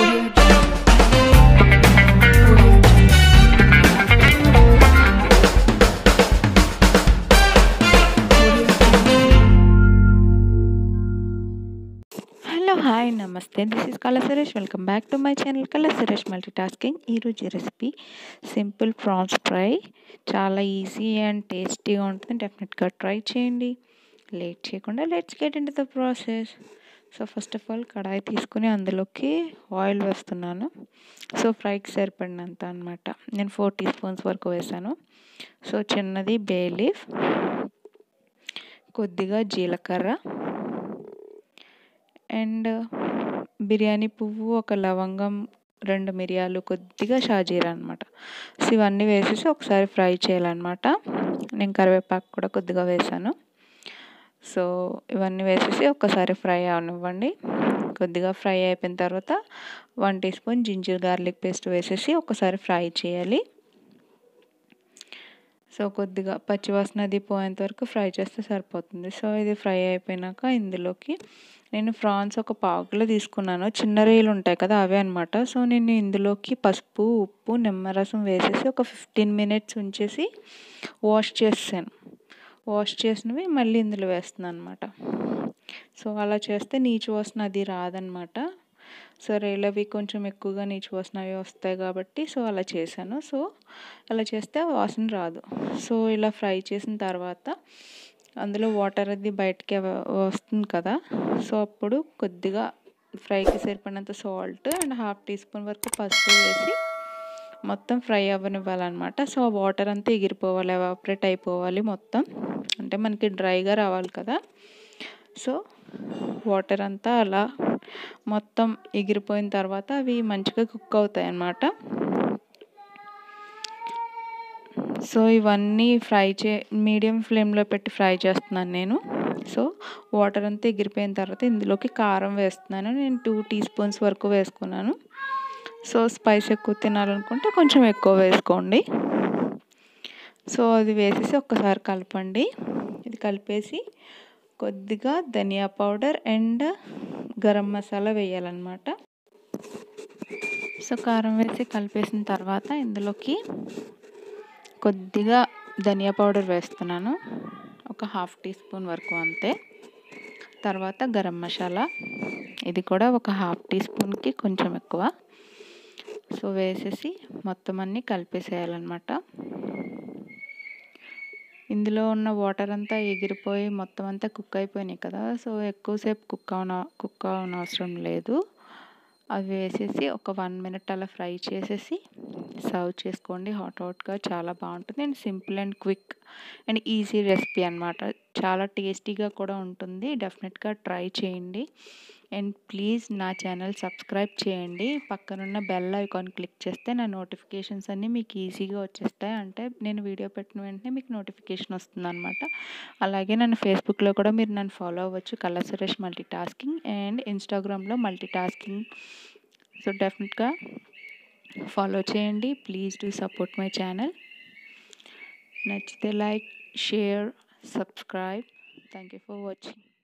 hello hi నమస్తే this is Kala Suresh welcome back to my channel Kala Suresh multitasking ఈరోజు recipe simple prawns fry చాలా easy and టేస్టీగా ఉంటుంది డెఫినెట్గా ట్రై చేయండి లేట్ చేయకుండా let's get in the process so first of all kadai తీసుకుని అందులోకి ఆయిల్ వేస్తున్నాను సో ఫ్రైకి సరిపడినంత అనమాట నేను ఫోర్ టీ స్పూన్స్ వరకు వేసాను సో చిన్నది బే లీఫ్ కొద్దిగా జీలకర్ర అండ్ బిర్యానీ పువ్వు ఒక లవంగం రెండు మిరియాలు కొద్దిగా షాజీరా అనమాట సో ఇవన్నీ వేసేసి ఒకసారి ఫ్రై చేయాలన్నమాట నేను కరివేపాకు కూడా కొద్దిగా వేసాను సో ఇవన్నీ వేసేసి ఒక్కసారి ఫ్రై అవనివ్వండి కొద్దిగా ఫ్రై అయిపోయిన తర్వాత one teaspoon ginger garlic paste వేసేసి ఒకసారి ఫ్రై చేయాలి సో కొద్దిగా పచ్చివాసన అది పోయేంత వరకు ఫ్రై చేస్తే సరిపోతుంది సో ఇది ఫ్రై అయిపోయినాక ఇందులోకి నేను ఫ్రాన్స్ ఒక పావు కిలో తీసుకున్నాను చిన్న రేలు ఉంటాయి కదా అవే అనమాట సో నేను ఇందులోకి పసుపు ఉప్పు నిమ్మరసం వేసేసి ఒక ఫిఫ్టీన్ మినిట్స్ ఉంచేసి వాష్ చేసాను వాష్ చేసినవి మళ్ళీ ఇందులో వేస్తున్నాను అనమాట సో అలా చేస్తే నీచు వాసన అది రాదనమాట సో రేలవి కొంచెం ఎక్కువగా నీచు వాసన అవి వస్తాయి కాబట్టి సో అలా చేశాను సో అలా చేస్తే వాసన రాదు సో ఇలా ఫ్రై చేసిన తర్వాత అందులో వాటర్ అది బయటకి వస్తుంది కదా సో అప్పుడు కొద్దిగా ఫ్రైకి సరిపడినంత salt and half teaspoon వరకు పసుపు వేసి మొత్తం ఫ్రై అవ్వనివ్వాలన్నమాట సో ఆ వాటర్ అంతా ఎగిరిపోవాలి ఎవాపరేట్ అయిపోవాలి మొత్తం అంటే మనకి డ్రైగా రావాలి కదా సో వాటర్ అంతా అలా మొత్తం ఎగిరిపోయిన తర్వాత అవి మంచిగా కుక్ అవుతాయి అన్నమాట సో ఇవన్నీ ఫ్రై చే మీడియం ఫ్లేమ్లో పెట్టి ఫ్రై చేస్తున్నాను నేను సో వాటర్ అంతా ఎగిరిపోయిన తర్వాత ఇందులోకి కారం వేస్తున్నాను నేను టూ టీ స్పూన్స్ వరకు వేసుకున్నాను సో స్పైస్ ఎక్కువ తినాలనుకుంటే కొంచెం ఎక్కువ వేసుకోండి సో అది వేసేసి ఒక్కసారి కలపండి ఇది కలిపేసి కొద్దిగా ధనియా పౌడర్ అండ్ గరం మసాలా వేయాలన్నమాట సో కారం వేసి కలిపేసిన తర్వాత ఇందులోకి కొద్దిగా ధనియా పౌడర్ వేస్తున్నాను ఒక హాఫ్ టీ స్పూన్ వరకు అంతే తర్వాత గరం మసాలా ఇది కూడా ఒక హాఫ్ టీ స్పూన్కి కొంచెం ఎక్కువ సో వేసేసి మొత్తం అన్నీ కలిపేసేయాలన్నమాట ఇందులో ఉన్న వాటర్ అంతా ఎగిరిపోయి మొత్తం అంతా కుక్ అయిపోయినాయి కదా సో ఎక్కువసేపు కుక్ అవన కుక్ అవనవసరం లేదు అవి వేసేసి ఒక వన్ మినిట్ అలా ఫ్రై చేసేసి సర్వ్ చేసుకోండి హాట్ హాట్గా చాలా బాగుంటుంది and simple and quick and easy recipe అనమాట చాలా టేస్టీగా కూడా ఉంటుంది డెఫినెట్గా ట్రై చేయండి అండ్ ప్లీజ్ నా ఛానల్ సబ్స్క్రైబ్ చేయండి పక్కనున్న బెల్ ఐకాన్ క్లిక్ చేస్తే నా నోటిఫికేషన్స్ అన్నీ మీకు ఈజీగా వచ్చేస్తాయి అంటే నేను వీడియో పెట్టిన వెంటనే మీకు నోటిఫికేషన్ వస్తుంది అనమాట అలాగే నన్ను ఫేస్బుక్లో కూడా మీరు నన్ను ఫాలో అవ్వచ్చు Kala Suresh multitasking and ఇన్స్టాగ్రామ్లో మల్టీ టాస్కింగ్ సో డెఫినెట్గా ఫాలో చేయండి please do support my channel నచ్చితే like share subscribe thank you for watching